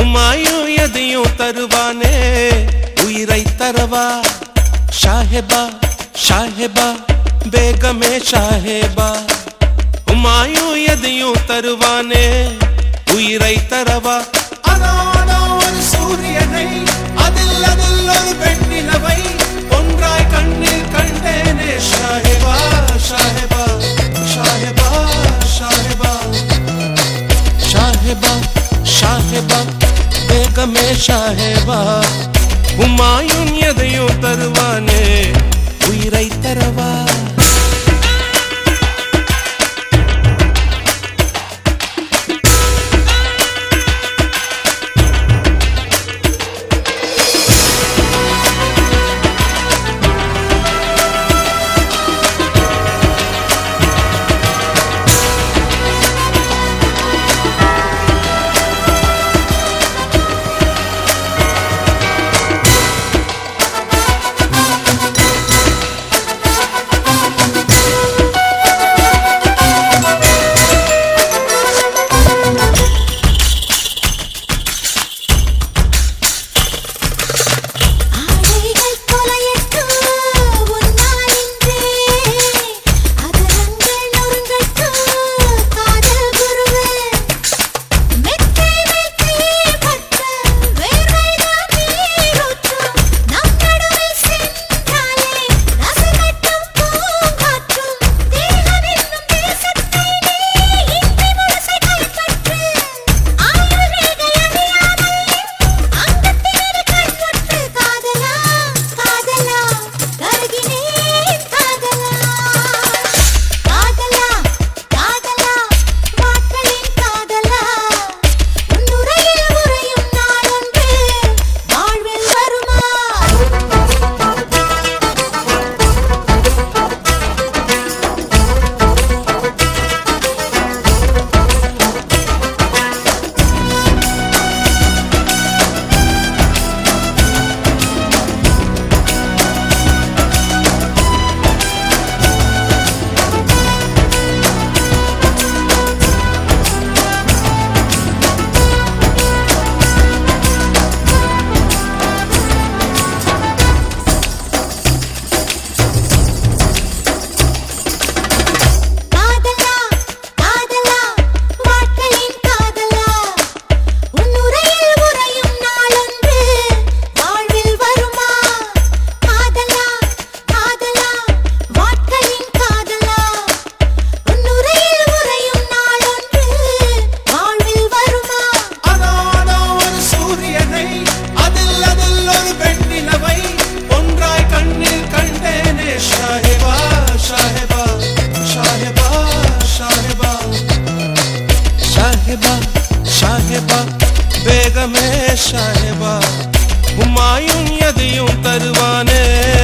உமாயும் எதையும் தருவானே உயிரை தரவா ஷாஹெபா ஷாஹெபா பேகமே ஷாஹேபா உமாயும் எதையும் தருவானே உயிரை தரவா அதான ஒரு சூரியனை அதில் அதில் ஒரு பெண்ணிலவை ஒன்றாய் கண்ணில் கண்டேனே ஷாஹிபா ஷாஹிபா ஷாஹிபா ஷாஹிபா ஷாஹிபா ஷாஹிபா வேகமே ஷாஹிபா உமாயும் எதையும் தருவானே உயிரை தரவா ஆடைகள் தொலையட்டும் உன்னால் இன்றே அதரங்கள் நொறுங்கட்டும் காதல் குருவே மெத்தை மெத்தை பட்ட வேர்வைதான் நீரூற்றும் நம் நடுவில் சென்றாலே ரசகட்டும் பூங்காற்றும் தேகம் என்னும் தேசத்தை நீ இன்றி முழுசை கைப்பற்று ஆயுள் ரேகை அறியாமல் அங்கத்தேறு கண்பற்று காதலா காதலா கருகினேன் காதலா காதலா காதலா வாட்களின் காதலா உன்னுரையில் உறையும் நாளொன்று வாழ்வில் வருமா காதலா காதலா வாட்களின் காதலா உன்னுரையில் உறையும் நாளொன்று வாழ்வில் வருமா காதலா காதலா வாட்களின் காதலா உன்னுரையில் உறையும் நாளொன்று வாழ்வில் வருமா அதான ஒரு சூரியனை அதில் அதில் ஒரு பெண்ணிலவை ஒன்றாய் கண்ணில் கண்டேனே ஷாஹிபா ஷாஹிபா ஷாஹிபா ஷாஹிபா ஷாஹிபா ஷாஹிபா வேகமே ஷாஹிபா உமாயும் எதையும் தருவானே